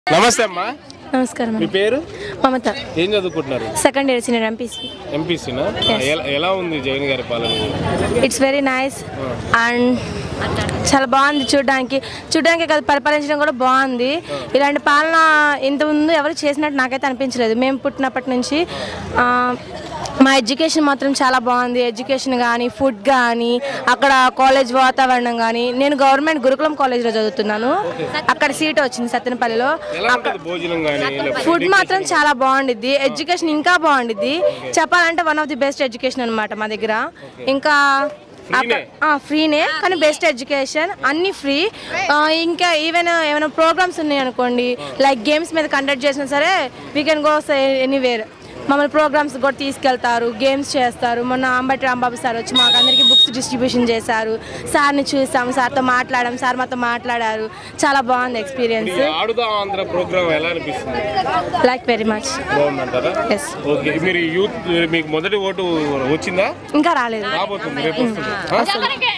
నమస్తే అమ్మా నమస్కారం మీ పేరు మమత ఏం చదువుకుంటున్నారు సెకండ్ ఇయర్ సీనియర్ ఎంపీసీ ఎంపీసీనా ఎలా ఎలా ఉంది జగన్ గారి పాలన ఇట్స్ వెరీ నైస్ అండ్ చాలా బాగుంది చూడడానికి చూడడానికి కాదు పరిపాలించడం కూడా బాగుంది ఇలాంటి పాలన ఇంతకుముందు ఎవరు చేసినట్టు నాకైతే అనిపించలేదు మేము పుట్టినప్పటి నుంచి ఆ, మా ఎడ్యుకేషన్ మాత్రం చాలా బాగుంది ఎడ్యుకేషన్ కానీ ఫుడ్ కానీ అక్కడ కాలేజ్ వాతావరణం కానీ నేను గవర్నమెంట్ గురుకులం కాలేజ్లో చదువుతున్నాను అక్కడ సీట్ వచ్చింది సత్తెనపల్లిలో ఎలా ఉంటుంది భోజనం కానీ ఫుడ్ మాత్రం చాలా బాగుండిద్ది ఎడ్యుకేషన్ ఇంకా బాగుండిద్ది చెప్పాలంటే one of the best education అనమాట మా దగ్గర ఇంకా ఫ్రీనే? ఆ, ఫ్రీనే కానీ బెస్ట్ ఎడ్యుకేషన్ అన్ని ఫ్రీ ఆ, ఇంకా ఈవెన్ ఏమైనా ప్రోగ్రామ్స్ ఉన్నాయి అనుకోండి లైక్ గేమ్స్ మీద కండక్ట్ చేసినా సరే వీ కెన్ గో ఎనీవేర్ మమ్మల్ని ప్రోగ్రామ్స్ కూడా తీసుకెళ్తారు గేమ్స్ చేస్తారు మొన్న అంబటి రాంబాబు సార్ వచ్చి మాకు అందరికీ బుక్స్ డిస్ట్రిబ్యూషన్ చేశారు సార్ని చూసాము సార్తో మాట్లాడాము సార్ మాతో మాట్లాడారు చాలా బాగుంది ఎక్స్పీరియన్స్ ఈ ఆడుదాం ఆంధ్ర ప్రోగ్రామ్ ఎలా అనిపిస్తుంది లైక్ వెరీ మచ్ బాగుందంటారా ఎస్ ఓకే మీరు యూత్ మీకు మొదటి ఓటు వచ్చిందా ఇంకా రాలేదు రాబోతుంది రేపు వస్తుంది ఆ?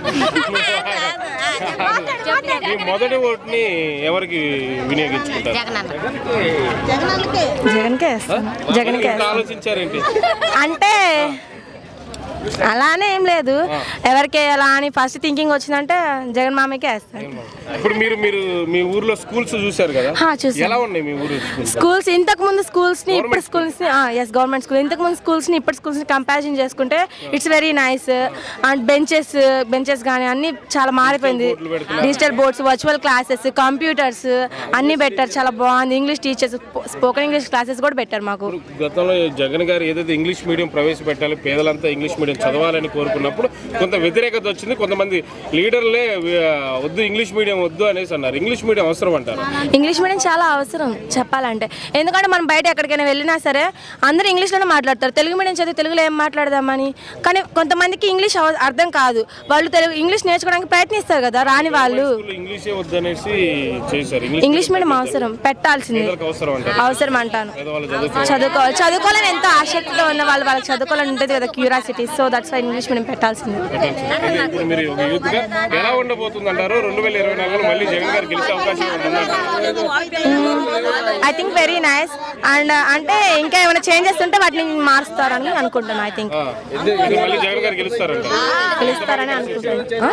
మీ మొదటి ఓటుని ఎవరికి వినియోగించుకుంటారు జగన్కే వేస్తాను జగన్కే ఇంకా ఆలోచించారేంటి అంటే అలానే ఏం లేదు ఎవరికి ఎలా అని ఫస్ట్ థింకింగ్ వచ్చిందంటే జగన్ మామయ్యకే వేస్తాను ఇప్పుడు మీరు మీరు మీ ఊర్లో స్కూల్స్ చూశారు కదా హా, చూసాను. ఎలా ఉన్నాయి మీ ఊరు స్కూల్స్ స్కూల్స్ ఇంతకు ముందు స్కూల్స్ ని ఇప్పుడు స్కూల్స్ ని ఎస్ గవర్నమెంట్ స్కూల్ ఇంతకు ముందు స్కూల్స్ ని ఇప్పుడు స్కూల్స్ ని కంపారిజన్ చేసుకుంటే it's very nice and benches benches కానీ అన్ని చాలా మారిపోయింది digital boards virtual classes computers అన్ని పెట్టారు చాలా బాగుంది English teachers spoken English classes కూడా పెట్టారు మాకు గతంలో జగన్ గారు ఏదైతే ఇంగ్లీష్ మీడియం ప్రవేశపెట్టాలి పేదలంతా ఇంగ్లీష్ మీడియం చదవాలని కోరుకున్నప్పుడు కొంత వ్యతిరేకత వచ్చింది కొంతమంది లీడర్లే ఆ, వద్దు ఇంగ్లీష్ మీడియం వద్దు అనేసి అన్నారు ఇంగ్లీష్ మీడియం అవసరం అంటారు ఇంగ్లీష్ మీడియం చాలా అవసరం చెప్పాలంటే ఎందుకంటే మనం బయట ఎక్కడికైనా వెళ్ళినా సరే అందరూ ఇంగ్లీష్లోనే మాట్లాడతారు తెలుగు మీడియం చదివి తెలుగులో ఏం మాట్లాడదామని కానీ కొంతమందికి ఇంగ్లీష్ అవ- అర్థం కాదు వాళ్ళు తెలుగు ఇంగ్లీష్ నేర్చుకోవడానికి ప్రయత్నిస్తారు కదా రాని వాళ్ళు స్కూల్లో ఇంగ్లీషే వద్దు అనేసి చేశారు ఇంగ్లీష్ ఇంగ్లీష్ మీడియం అవసరం పెట్టాల్సింది పేదలకు అవసరం అంటారు అవసరం అంటాను పేదవాళ్ళు చదువుకో చదువుకోవాలి చదువుకోవాలని ఎంతో ఆసక్తితో ఉన్న వాళ్ళు వాళ్ళకి చదువుకోవాలని ఉంటుంది కదా curiosity so that's why English medium పెట్టాల్సింది పెట్టాల్సింది. ఇది ఇప్పుడు మీరు ఒక యూత్ గా ఎలా ఉండబోతుంది అంటారు రెండు వేల ఇరవై నాలుగులో మళ్ళీ జగన్ గారు గెలిచే అవకాశం ఉందంటారు I think very nice and అంటే ఇంకా ఏమైనా చేంజెస్ ఉంటే వాటిని మారుస్తారని అనుకుంటున్నాను ఐ థింక్ ఇది మళ్ళీ జగన్ గారు గెలుస్తారంట పిలుస్తారని అనుకుంటున్నాను